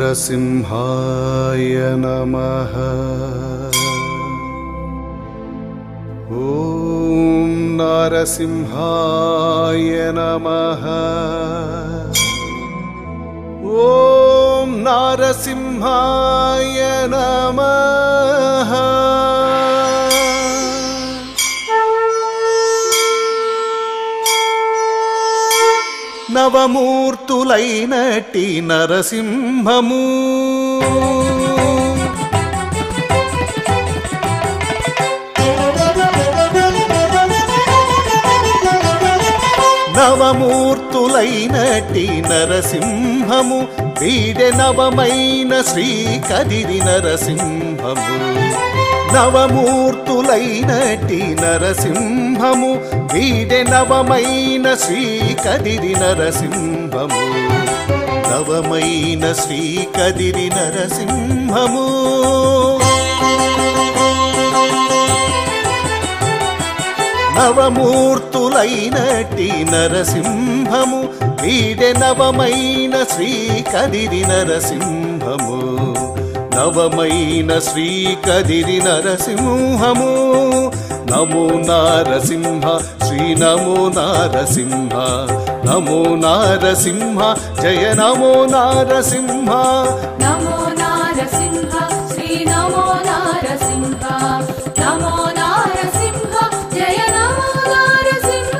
నరసింహాయ నమః ఓం నరసింహాయ నమః ఓం నరసింహాయ నమః నవమూర్తులైనటి నరసింహము నవమూర్తులైనటి నరసింహము వీడె నవమైన శ్రీ కదిరి నరసింహము నవమూర్తులైనటి నరసింహము వీడె నవమైన శ్రీ కదిరి నరసింహము నవమైన శ్రీ కదిరి నరసింహము నవమూర్తులైనటి నరసింహము వీడె నవమైన శ్రీ కదిరి నరసింహము నవమైన శ్రీ కదిరి నరసింహము నమో నారసింహ శ్రీ నమో నారసింహ నమో నారసింహ జయ నమో నారసింహ నమో నారసింహ శ్రీ నమో నారసింహ నమో నారసింహ జయ నమో నారసింహ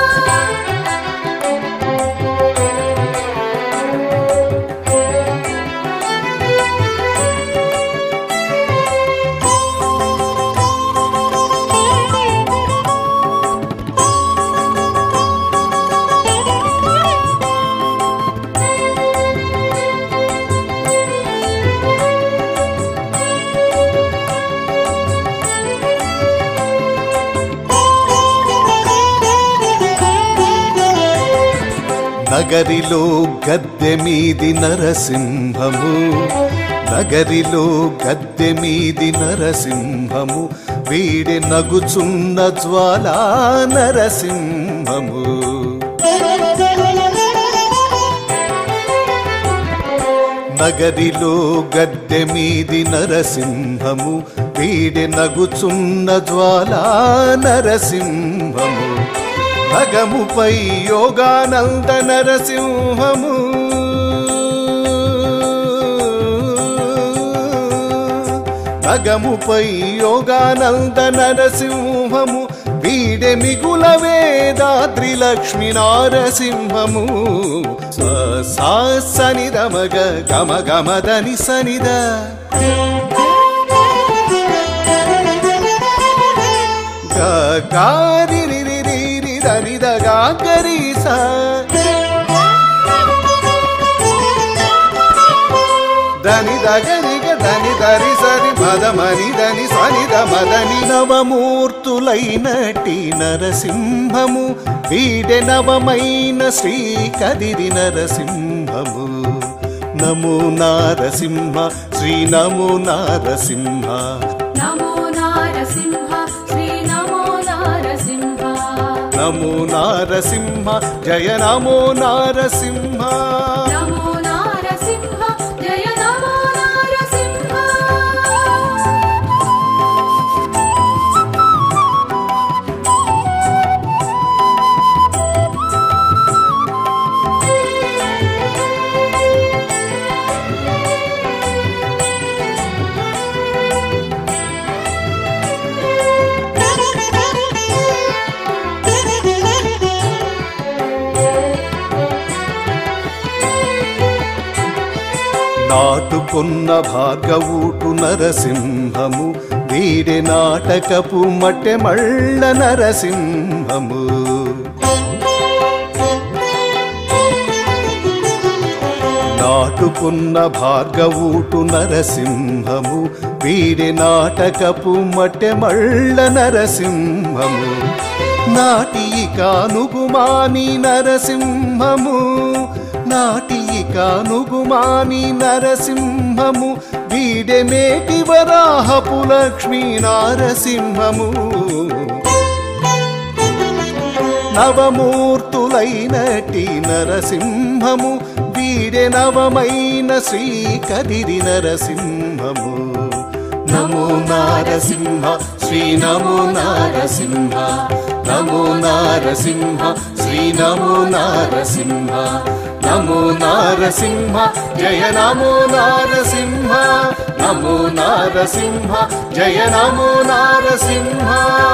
నగరిలో గద్దె మీది నరసింహము నగరిలో గద్దె మీది నరసింహము వీడి నగుచున్న జ్వాలా నరసింహము నగరిలో గద్దె మీది నరసింహము వీడి నగుచున్న జ్వాలా నరసింహము నగముపై యోగానంద నరసింహము నగముపై యోగానంద నరసింహము వీడె మిగుల వేదాద్రి లక్ష్మీ నారసింహము స సా సనిద మగ గమ గమదని సనిద గ గారి రి రి రి రి దని ద గా గరి స దని దగరి గ దని దరి సరి మద మని దని సని ద మదని నవమూర్తులైనటి నరసింహము వీడె నవమైన శ్రీ కదిరి నరసింహము నమో నారసింహ శ్రీ నమో నారసింహ నమో నారసింహ శ్రీ నమో నారసింహ నమో నారసింహ జయ నమో నారసింహ నమో నారసింహ జయ నమో నారసింహ నాటుకున్న భార్గవూటు నరసింహము వీడి నాటకపు మట్టె మళ్ళ నరసింహము నాటుకున్న భార్గవూటు నరసింహము వీడి నాటకపు మట్టె మళ్ళ నరసింహము నాటి కానుగుమాని నరసింహము నాటి కానుగుమాని నరసింహము వీడె మేటి వరాహపు లక్ష్మీ నారసింహము నవమూర్తులైనటి నరసింహము వీడే నవమైన శ్రీ కదిరి నరసింహము నమో నారసింహ శ్రీ నమో నారసింహ నమో నారసింహ శ్రీ నమో నారసింహ నమో నారసింహ జయ నమో నారసింహ నమో నారసింహ జయ నమో నారసింహ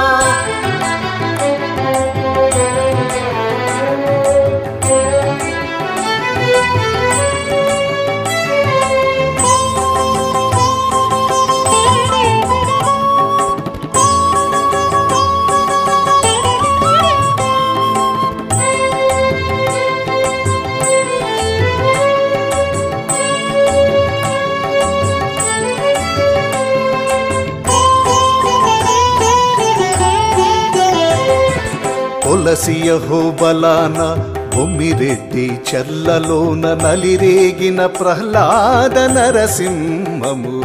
తులసియ హోబలాన బొమ్మిరెడ్డి చెల్లలోన నలిరేగిన ప్రహ్లాద నరసింహము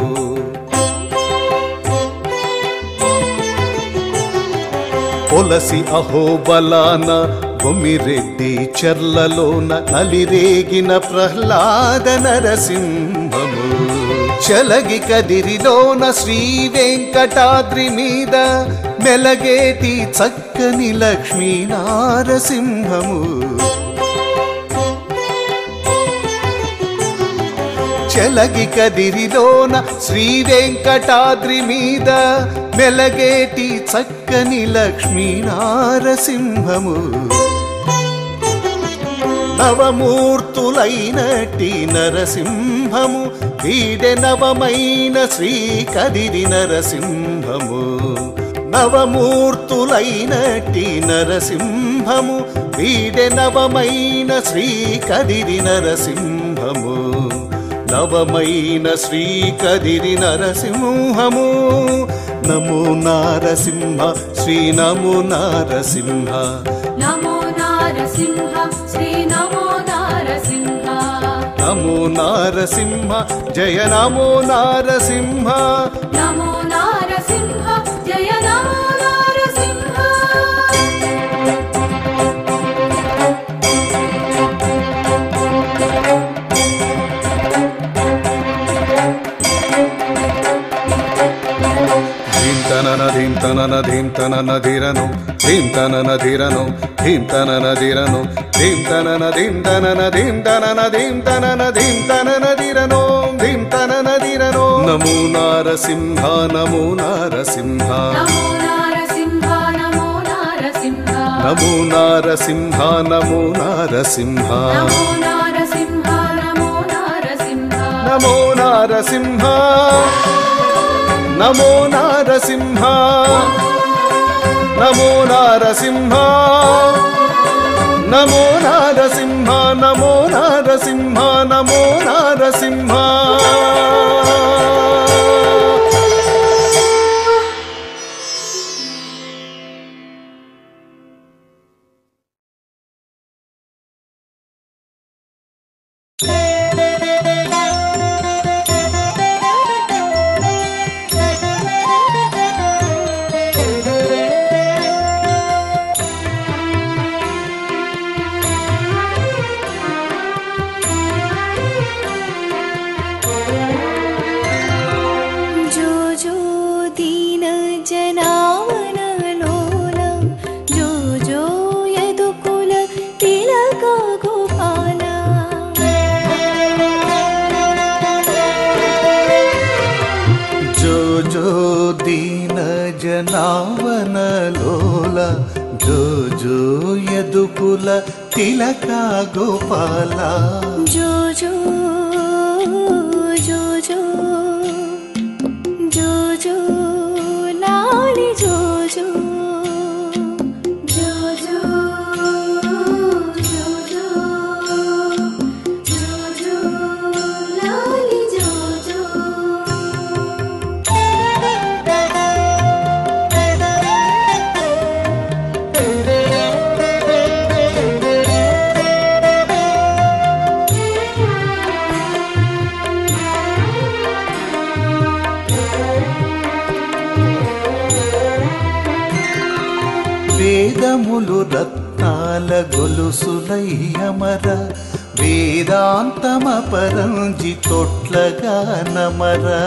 పొలసి అహోబలాన బొమ్మిరెడ్డి చెర్లలోన నలిరేగిన ప్రహ్లాద నరసింహము చలగి కదిరిలోన శ్రీ వెంకటాద్రి మీద మెలగేటి చక్కని లక్ష్మీ నారసింహము చెలగి కదిరిలోన శ్రీ వెంకటాద్రి మీద మెలగేటి చక్కని లక్ష్మీ నారసింహము నవమూర్తులైనటి నరసింహము వీడె నవమైన శ్రీ కదిరి నరసింహము నవమూర్తులైనటి నరసింహము వీడె నవమైన శ్రీ కదిరి నరసింహము నవమైన శ్రీ కదిరి నరసింహము నమో నారసింహ శ్రీ నమో నారసింహ నమో నారసింహ శ్రీ నమో నారసింహ నమో నారసింహ జయ నమో నారసింహ నమో నారసింహ జయ నమో నారసింహ ధీం తనన ధీం తనన ధీం తనన ధీరను ధీం తనన ధీరను ధీం తనన ధీరను ధీం తనన ధీం తనన ధీం తనన ధీం తనన ధీం తనన ధీరను ధీం తనన ధీరను నమో నారసింహ నమో నారసింహ నమో నారసింహ నమో నారసింహ నమో నారసింహ నమో నారసింహ నమో నారసింహ నమో నారసింహ నమో నారసింహ నమో నారసింహ నమో నారసింహ నమో నారసింహ నమో నారసింహ నమో నారసింహ जो जो दीन जनावन लोल जो जो यदुकुल तिलक गोपाला జో జో దీన జనావన లోల జో జో యదుకుల తిలక గోపాల जो जो जो जो जो जो लाली जो जो जो जो जो जो जो जो लाली जो వేదములు రత్నాల గొలుసులయ్యమర వేదాంతమపరంజి తొట్లగా నమరా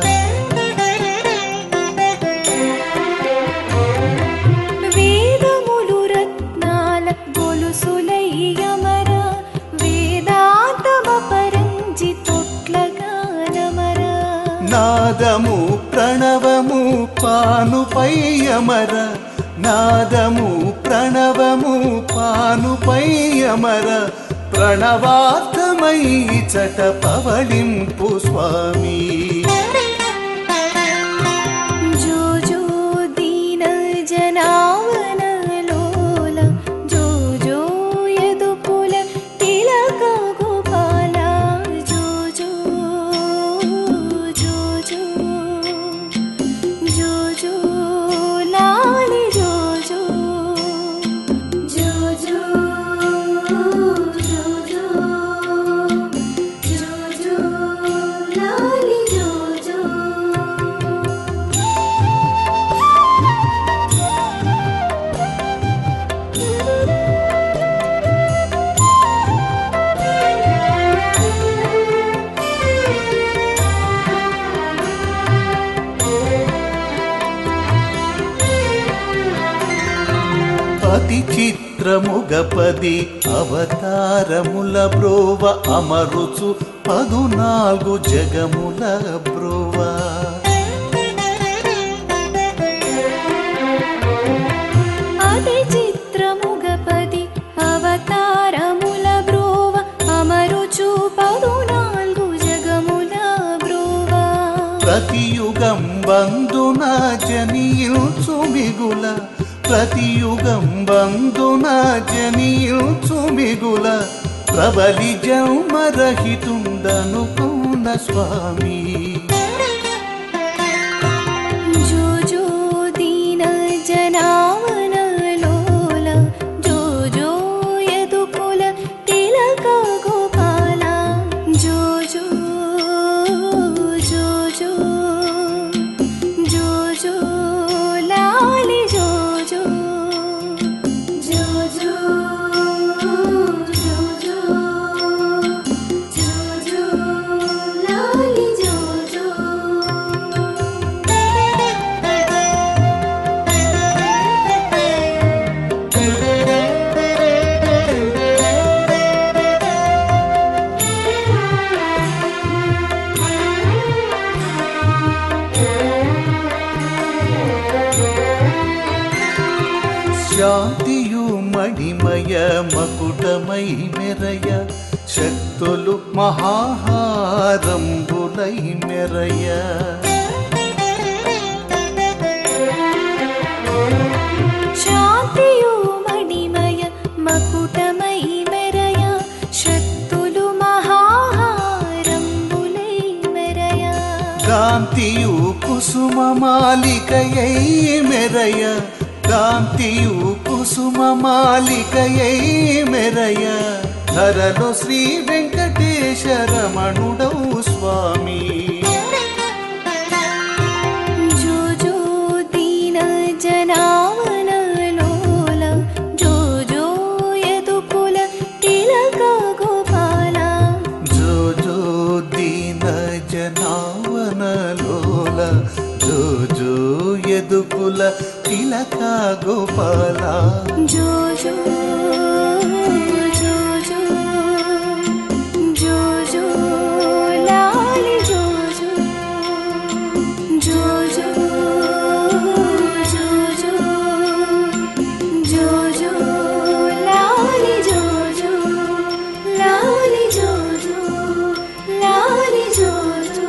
వేదములు రత్నాల గొలుసులయ్యమర వేదాంతమ పరంజి తొట్లగానమర నాదము ప్రణవము పానుపయ్యమర నాదము ప్రణవము పానుపయ్యమర ప్రణవార్థమై చట పవళింపు స్వామి జో జో దీన జనావన లోల జో జో యదుకుల తిలక గోపాల జో జో జో జో జో జో లాలి జో జో జో జో జో జో జో జో లాలి జో జో అతి చిత్రముగపది అవతారముల బ్రోవ అమరుచు పదునాలుగు జగముల బ్రోవ అతి చిత్రముగపది అవతారముల బ్రోవ అమరుచు పదునాలుగు జగముల బ్రోవ ప్రతియుగం బంధున జనియుచు మిగుల ప్రతియుగం బంధున జనియుచు మిగుల ప్రబలి జన్మరహితుండనుకున్న స్వామి జో జో దీన జనావన లోల జో జో యదుకుల తిలక గోపాల జో జో జో జో జో జో లాలి జో జో జో జో జో జో జో జో లాలి జో జో శాంతియు మణిమయ మకుటమై మెరయ శక్తులు మహాహారంబులై మెరయ శాంతియు మణిమయ మకుటమై మెరయ శక్తులు మహాహారంబులై మెరయ కాంతియు కుసుమ మాలికయై మెరయ కాంతియు కుసుమ మాలికయై మెరయ ధరలో శ్రీ వెంకటేశరమణుడౌ స్వామి జో జో దీన జనావన లోల జో జో యదుకుల తిలక గోపాల జో జో దీన జనావన లోల జో జో ఎదుకుల తిలక గోపాల జో జో జో జో జో జో లాలి జో జో జో జో జో జో జో జో లాలి జో జో లాలి జో జో లాలి జో జో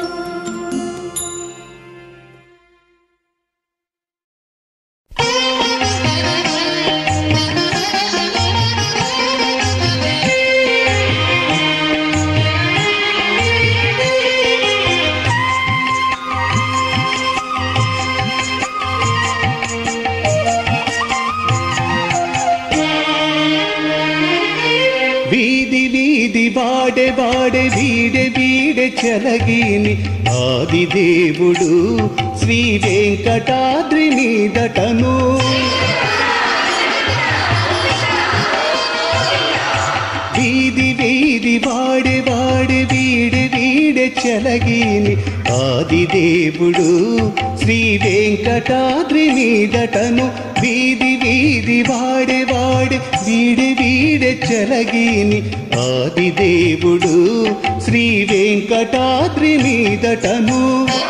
వీధి వీధి వాడే వాడే వీడే వీడే చెలగిని ఆదిదేవుడు శ్రీ వెంకటాద్రి మీదటను వీధి వీధి వీధి వాడే వాడే వీడే వీడే చెలగిని ఆదిదేవుడు శ్రీ వెంకటాద్రి మీదటను వీధి వీధి వాడే వాడే వీడే వీడే చెలగిని ఆదిదేవుడు శ్రీ వెంకటాద్రి మీదటను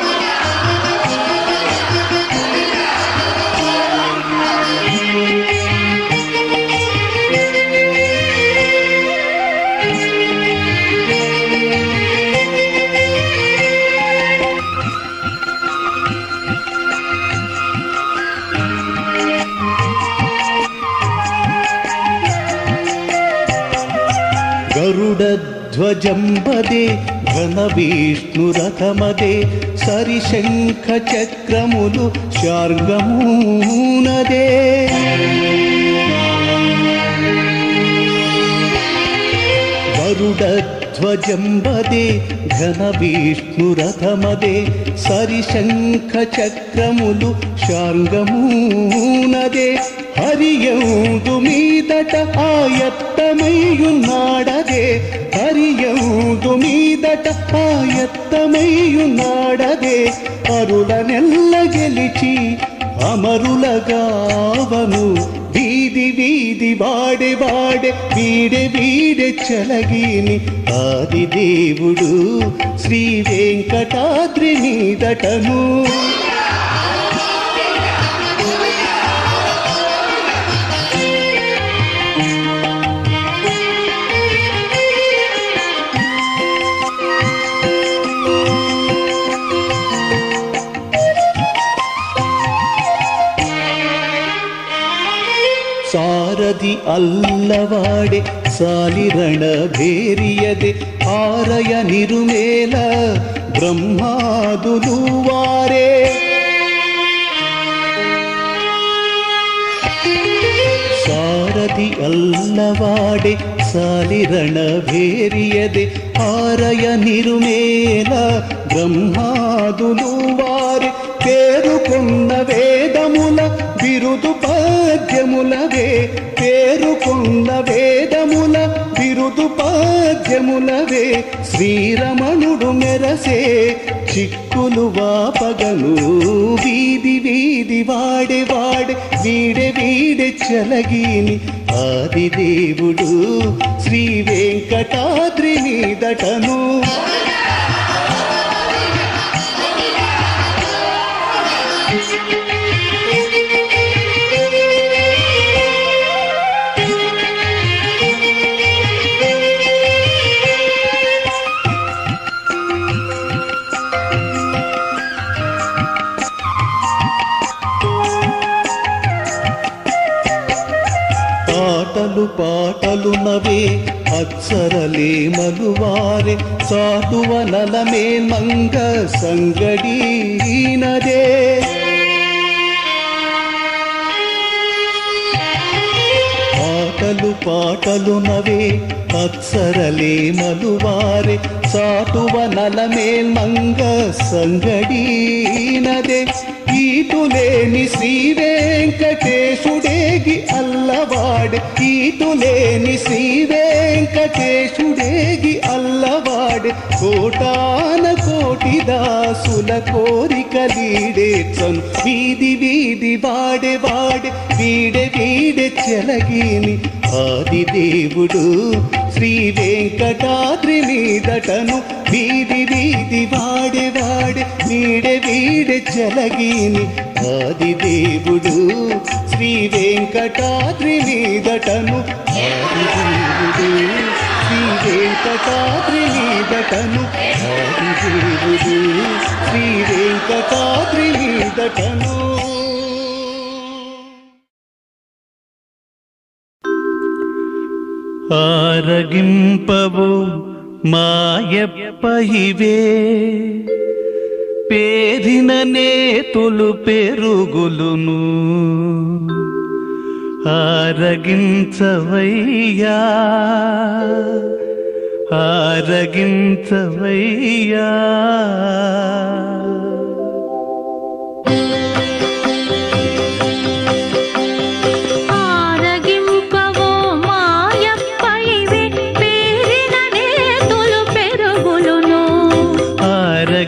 గరుడధ్వజంబదే ఘన విష్ణురథమదే సరిశంఖ చక్రములు శార్గమూనదే గరుడధ్వజంబదే ఘన విష్ణురథమదే సరిశంఖ చక్రములు శార్గమూనదే హరియందు మీదట ఆయత్తమయ్యున్నాడదే హరియందు మీదట ఆయత్తమయ్యున్నాడదే అరుల నెల్ల గెలిచి అమరులగావను వీధి వీధి వాడే వాడే వీడే వీడే చలగిని ఆది దేవుడు శ్రీ వెంకటాద్రి మీదటను ಸಾರದಿ ಅಲ್ಲವಾಡೆ ಸಾಲಿರಣ ಭೇರಿಯದೆ ಆರಯ ನಿರುಮೇಲ ಬ್ರಹ್ಮಾದುಲುವಾರೆ ಸಾರದಿ ಅಲ್ಲವಾಡೆ ಸಾಲಿರಣ ಭೇರಿಯದೆ ಆರಯ ನಿರುಮೇಲ బ్రహ్మాదులువారి పేరుకున్న వేదముల బిరుదు పద్యములవే పేరుకున్న వేదముల బిరుదు పద్యములవే శ్రీరమణుడు మెరసే చిక్కులు వాపగను వీధి వీధి వాడే వాడే వీడే వీడే చలగిని ఆది దేవుడు శ్రీ వెంకటాద్రి మీదటను పాటలు పాటలు నవే అక్షరలే మలువారే సాటువ నలమే మంగ సంగడీనదే పాటలు పాటలు నవే అక్షరలే మలువారే సాటువ నలమేల్ మంగ సంగడీనదే ఈటులేని శ్రీ వెంకటేశుడేగి అల్లవాడే ఈటులేని శ్రీ వెంకటేశుడేగి అల్లవాడే కోటాన కోటి దాసుల కోరికలీడేచను వీధి వీధి వాడే వాడే వీడే వీడే చెలగిని ఆది దేవుడు శ్రీ వెంకటాద్రి మీదటను వీధి వీధి వాడే వాడే వీడే వీడే చెలగిని ఆది దేవుడు శ్రీ వెంకటాద్రి మీదటను ఆది దేవుడు శ్రీ వెంకటాద్రి మీదటను ఆది దేవుడు శ్రీ వెంకటాద్రి మీదటను ఆరగింపవు మాయప్ప ఇవే పేరిన నేతులు పెరుగులును ఆరగించవయ్యా ఆరగించవయ్యా ఆరగింపవో మాయప్ప ఇవే పేరిన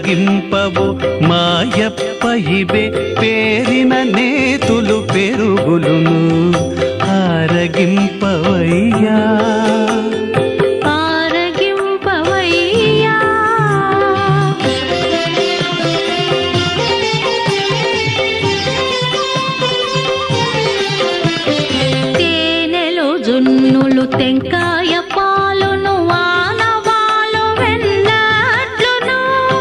ఆరగింపవు మాయప్ప ఇవే పేరిన నేతులు పెరుగులును ఆరగింపవయ్యా ఆరగింపవయ్యా తేనెలు జున్నులు తెంకాయ పాలును వానవాలు వెన్నట్లును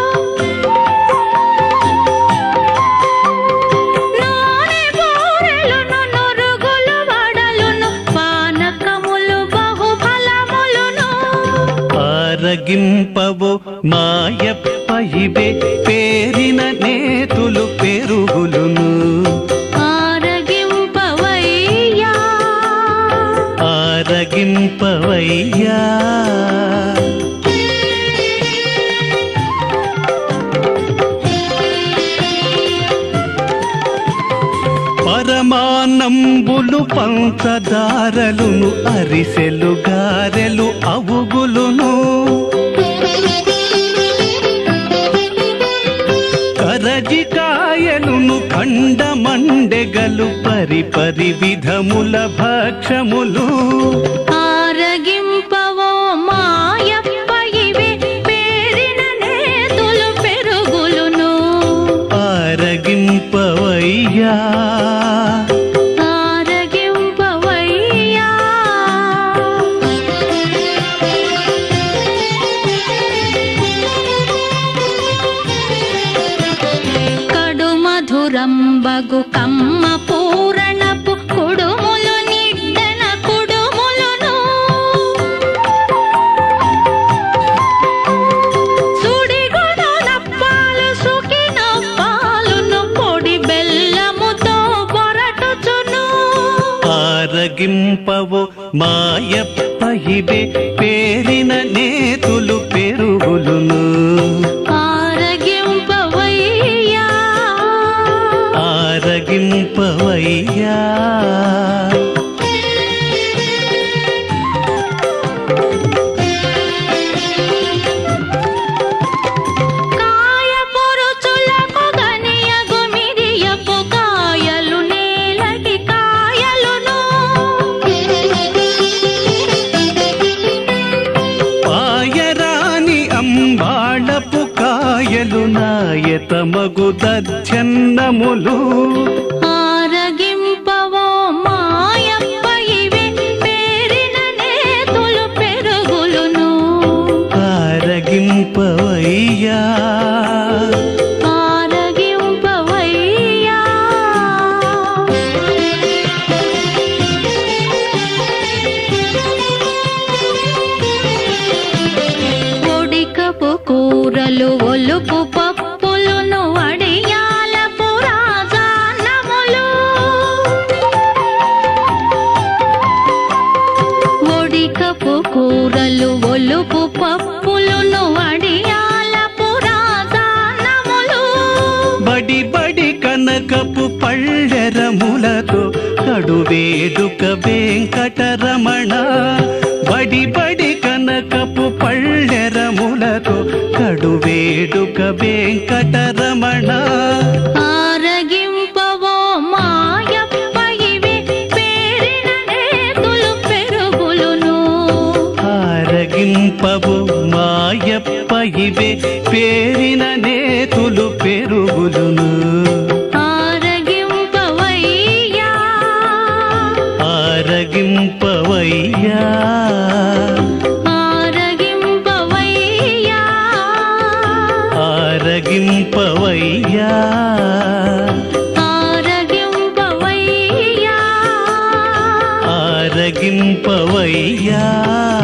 నూనె బూరెలును నురుగులు వడలును పానకములు బహుఫలములును ఆరగింపవు మాయప్ప ఇవే పేరిన నేతులు పెరుగులును ఆరగింపవయ్యా ఆరగింపవయ్యా పరమానంబులు పంచదారలును అరిసెలు గారెలు అవుగులును కరజికాయలును ఖండమండెగలు పరి పరి విధముల భక్షములు ఆరగింపవో మాయప్ప ఇవే పేరిన నేతులు పెరుగులును ఆరగింపవయ్యా ఆరగింపవయ్యా కడు మధురంబగు కమ్మ పూరణపు కుడుములు నిడ్డన కుడుములును సుడిగుడునప్పాలు సుఖినప్పాలును పొడి బెల్లముతో పొరటుచును ఆరగింపవు మాయప్ప ఇవే పేరిన నేతులు పెరుగులును ఆరగింపవయ్యా ఆరగింపవయ్యా కాయ పొరుచులకు గనియగు మిరియపు కాయలు నేలకి కాయలును పాయరాని అంబాళపు కాయలు నాయతమగు దచ్చన్నములు ఆరగింపవో మాయప్ప ఇవే పేరిన నేతులు పెరుగులును ఆరగింపవయ్యా ఆరగింపవయ్యా ఒడికపు కూరలు ఒలుపు పప్పులును వడియాల పురాజానములు ఒడికపు కూరలు ఒలుపు పప్పులును వడియాల పురాజానములు బడి బడి కనకపు పళ్ళెరములతో కడువేడుక వెంకటరమణ బడి బడి కనకపు పళ్ళెరములతో కడువేడుక వెంకటరమణ ఆరగింపవో మాయప్ప ఇవే పేరిన నేతులు పెరుగులును ఆరగింపవు మాయప్ప ఇవే పేరిన నేతులు పెరుగులును ఆరగింపవయ్యా ఆరగింపవయ్యా ఆరగింపవయ్యా ఆరగింపవయ్యా ఆరగింపవయ్యా ఆరగింపవయ్యా